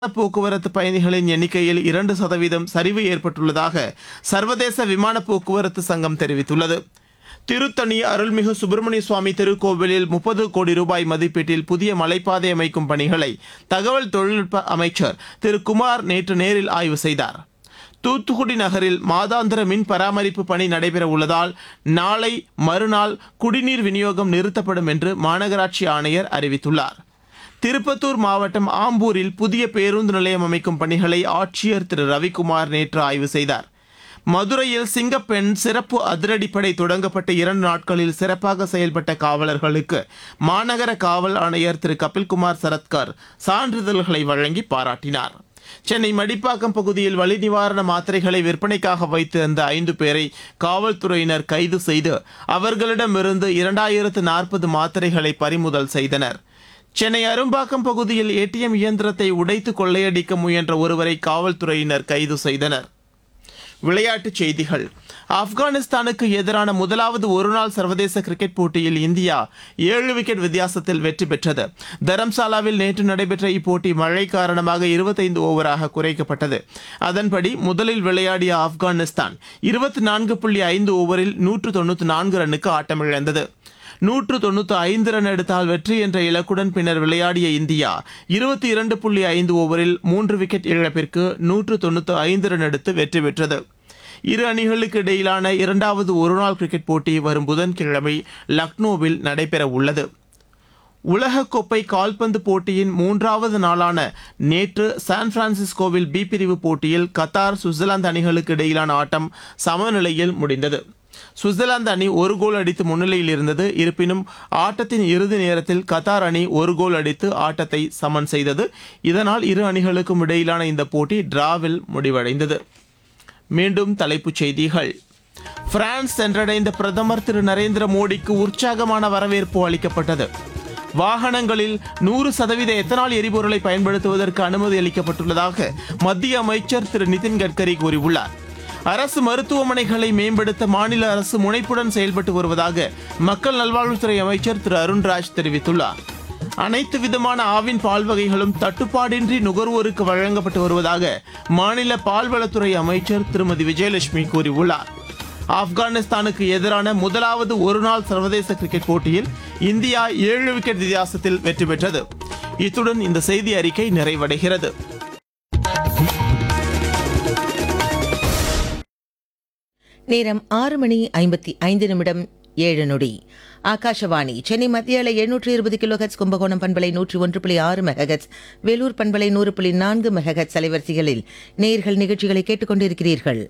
போக்குவரத்து பயணிகளின் எண்ணிக்கையில் இரண்டு சதவீதம் சரிவு ஏற்பட்டுள்ளதாக சர்வதேச விமான போக்குவரத்து சங்கம் தெரிவித்துள்ளது திருத்தணி அருள்மிகு சுப்பிரமணிய சுவாமி திருக்கோவிலில் முப்பது கோடி ரூபாய் மதிப்பீட்டில் புதிய மலைப்பாதை அமைக்கும் பணிகளை தகவல் தொழில்நுட்ப அமைச்சர் திரு குமார் நேற்று நேரில் ஆய்வு செய்தார் தூத்துக்குடி நகரில் மாதாந்திர மின் பராமரிப்பு பணி நடைபெற உள்ளதால் நாளை மறுநாள் குடிநீர் விநியோகம் நிறுத்தப்படும் என்று மாநகராட்சி ஆணையர் அறிவித்துள்ளார் திருப்பத்தூர் மாவட்டம் ஆம்பூரில் புதிய பேருந்து நிலையம் அமைக்கும் பணிகளை ஆட்சியர் திரு ரவிக்குமார் நேற்று ஆய்வு செய்தார் மதுரையில் சிங்கப்பெண் சிறப்பு அதிரடிப்படை தொடங்கப்பட்ட இரண்டு நாட்களில் சிறப்பாக செயல்பட்ட காவலர்களுக்கு மாநகர காவல் ஆணையர் திரு கபில்குமார் சரத்கர் சான்றிதழ்களை வழங்கி பாராட்டினார் சென்னை மடிப்பாக்கம் பகுதியில் வலி நிவாரண மாத்திரைகளை விற்பனைக்காக வைத்திருந்த ஐந்து பேரை காவல்துறையினர் கைது செய்து அவர்களிடமிருந்து இரண்டாயிரத்து நாற்பது மாத்திரைகளை பறிமுதல் செய்தனர் சென்னை அரும்பாக்கம் பகுதியில் ஏடிஎம் இயந்திரத்தை உடைத்து கொள்ளையடிக்க முயன்ற ஒருவரை காவல்துறையினர் கைது செய்தனர் விளையாட்டுச் செய்திகள் ஆப்கானிஸ்தானுக்கு எதிரான முதலாவது ஒருநாள் சர்வதேச கிரிக்கெட் போட்டியில் இந்தியா ஏழு விக்கெட் வித்தியாசத்தில் வெற்றி பெற்றது தரம்சாலாவில் நேற்று நடைபெற்ற இப்போட்டி மழை காரணமாக இருபத்தைந்து ஓவராக குறைக்கப்பட்டது அதன்படி முதலில் விளையாடிய ஆப்கானிஸ்தான் இருபத்தி நான்கு புள்ளி ஐந்து ஓவரில் நூற்று தொண்ணூற்றி நான்கு ரன்னுக்கு ஆட்டமிழந்தது நூற்று தொண்ணூற்று ஐந்து ரன் எடுத்தால் வெற்றி என்ற இலக்குடன் பின்னர் விளையாடிய இந்தியா இருபத்தி இரண்டு புள்ளி ஐந்து ஓவரில் மூன்று விக்கெட் இழப்பிற்கு நூற்று தொண்ணூற்று ஐந்து ரன் எடுத்து வெற்றி பெற்றது இரு அணிகளுக்கு இடையிலான இரண்டாவது ஒருநாள் கிரிக்கெட் போட்டி வரும் புதன்கிழமை லக்னோவில் நடைபெற உள்ளது உலகக்கோப்பை கால்பந்து போட்டியின் மூன்றாவது நாளான நேற்று சான் பிரான்சிஸ்கோவில் பி பிரிவு போட்டியில் கத்தார் சுவிட்சர்லாந்து அணிகளுக்கு இடையிலான ஆட்டம் சமநிலையில் முடிந்தது சுவிட்சர்லாந்து அணி ஒரு கோல் அடித்து முன்னிலையில் இருந்தது இருப்பினும் ஆட்டத்தின் இறுதி நேரத்தில் கத்தார் அணி ஒரு கோல் அடித்து ஆட்டத்தை சமன் செய்தது இதனால் இரு அணிகளுக்கும் இடையிலான இந்த போட்டி டிராவில் முடிவடைந்தது மீண்டும் தலைப்புச் செய்திகள் பிரான்ஸ் சென்றடைந்த பிரதமர் திரு நரேந்திர மோடிக்கு உற்சாகமான வரவேற்பு அளிக்கப்பட்டது வாகனங்களில் நூறு சதவீத எத்தனால் எரிபொருளை பயன்படுத்துவதற்கு அனுமதி அளிக்கப்பட்டுள்ளதாக மத்திய அமைச்சர் திரு நிதின் கட்கரி கூறியுள்ளார் அரசு மருத்துவமனைகளை மேம்படுத்த மாநில அரசு முனைப்புடன் செயல்பட்டு வருவதாக மக்கள் நல்வாழ்வுத்துறை அமைச்சர் திரு அருண்ராஜ் தெரிவித்துள்ளார் அனைத்து விதமான ஆவின் பால் வகைகளும் தட்டுப்பாடின்றி நுகர்வோருக்கு வழங்கப்பட்டு வருவதாக மாநில பால்வளத்துறை அமைச்சர் திருமதி விஜயலட்சுமி கூறியுள்ளார் ஆப்கானிஸ்தானுக்கு எதிரான முதலாவது ஒருநாள் சர்வதேச கிரிக்கெட் போட்டியில் இந்தியா ஏழு விக்கெட் வித்தியாசத்தில் வெற்றி பெற்றது இத்துடன் இந்த செய்தி அறிக்கை நிறைவடைகிறது நேரம் ஆறு மணி ஐம்பத்தி ஐந்து நிமிடம் ஏழு நொடி ஆகாஷவாணி சென்னை மத்திய அலை எழுநூற்று இருபது கிலோஹெட்ஸ் கும்பகோணம் பண்பலை நூற்றி ஒன்று புள்ளி ஆறு மெகஹெட்ஸ் வேலூர் பண்பலை நூறு புள்ளி நான்கு மெகஹெட்ஸ் அலைவரிசைகளில் நேர்கள் நிகழ்ச்சிகளை கேட்டுக்கொண்டிருக்கிறீர்கள்